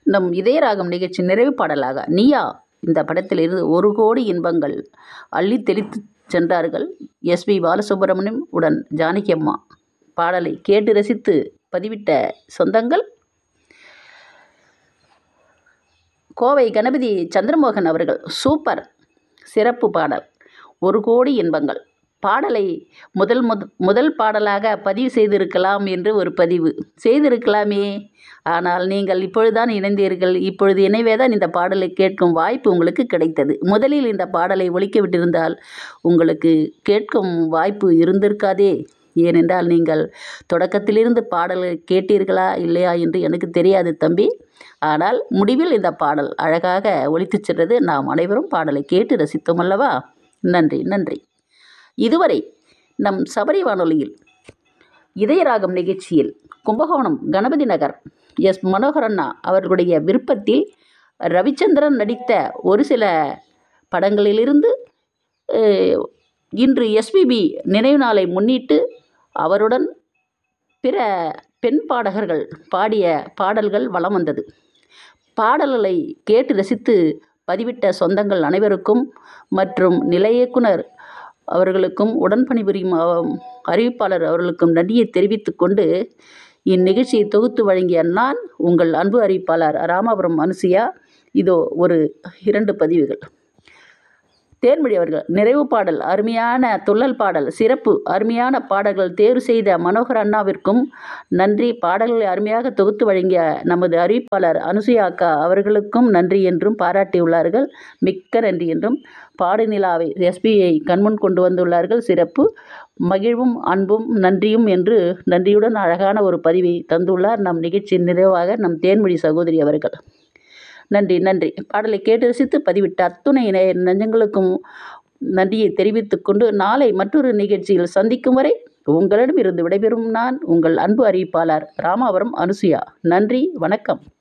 நம் இதயராகம் நிகழ்ச்சி நிறைவு பாடலாக நீயா இந்த படத்திலிருந்து ஒரு கோடி இன்பங்கள் அள்ளி தெளித்து சென்றார்கள் எஸ்பி பாலசுப்ரமணியம் உடன் ஜானகி அம்மா பாடலை கேட்டு ரசித்து பதிவிட்ட சொந்தங்கள் கோவை கணபதி சந்திரமோகன் அவர்கள் சூப்பர் சிறப்பு பாடல் ஒரு கோடி இன்பங்கள் பாடலை முதல் முத முதல் பாடலாக பதிவு செய்திருக்கலாம் என்று ஒரு பதிவு செய்திருக்கலாமே ஆனால் நீங்கள் இப்பொழுதுதான் இணைந்தீர்கள் இப்பொழுது இணைவே தான் இந்த பாடலை கேட்கும் வாய்ப்பு உங்களுக்கு கிடைத்தது முதலில் இந்த பாடலை ஒழிக்க விட்டிருந்தால் உங்களுக்கு கேட்கும் வாய்ப்பு இருந்திருக்காதே ஏனென்றால் நீங்கள் தொடக்கத்திலிருந்து பாடலை கேட்டீர்களா இல்லையா என்று எனக்கு தெரியாது தம்பி ஆனால் முடிவில் இந்த பாடல் அழகாக ஒலித்துச் சென்றது நாம் அனைவரும் பாடலை கேட்டு ரசித்தோம் அல்லவா நன்றி நன்றி இதுவரை நம் சபரி வானொலியில் இதயராகம் நிகழ்ச்சியில் கும்பகோணம் கணபதி நகர் எஸ் மனோகரண்ணா அவர்களுடைய விருப்பத்தில் ரவிச்சந்திரன் நடித்த ஒரு சில படங்களிலிருந்து அஹ், இன்று எஸ்பிபி நினைவு நாளை முன்னிட்டு அவருடன் பிற பெண் பாடகர்கள் பாடிய பாடல்கள் வலம் வந்தது பாடல்களை கேட்டு ரசித்து பதிவிட்ட சொந்தங்கள் அனைவருக்கும் மற்றும் நிலை இயக்குனர் அவர்களுக்கும் உடன் பணிபுரியும் அஹ், அறிவிப்பாளர் அவர்களுக்கும் நன்றியை தெரிவித்துக் கொண்டு இந்நிகழ்ச்சியை தொகுத்து வழங்கிய நான் உங்கள் அன்பு அறிவிப்பாளர் ராமாபுரம் அனுசுயா இதோ ஒரு இரண்டு பதிவுகள் தேன்மொழி அவர்கள் நிறைவு பாடல் அருமையான துள்ளல் பாடல் சிறப்பு அருமையான பாடல்கள் தேர்வு செய்த மனோகர் அண்ணாவிற்கும் நன்றி பாடல்களை அருமையாக தொகுத்து வழங்கிய நமது அறிவிப்பாளர் அனுசுயா அக்கா அவர்களுக்கும் நன்றி என்றும் பாராட்டியுள்ளார்கள் மிக்க நன்றி என்றும் பாடுநிலாவை எஸ்பிஐ கண்முன் கொண்டு வந்துள்ளார்கள் சிறப்பு மகிழ்வும் அன்பும் நன்றியும் என்று நன்றியுடன் அழகான ஒரு பதிவை தந்துள்ளார் நம் நிகழ்ச்சியின் நிறைவாக நம் தேன்மொழி சகோதரி அவர்கள் நன்றி நன்றி பாடலை கேட்டு ரசித்து பதிவிட்ட அத்துணை நேய நெஞ்சங்களுக்கும் நன்றியை தெரிவித்துக் கொண்டு நாளை மற்றொரு நிகழ்ச்சியில் சந்திக்கும் வரை உங்களிடம் இருந்து விடைபெறும் நான் உங்கள் அன்பு அறிவிப்பாளர் ராமாவரம் அனுசுயா நன்றி வணக்கம்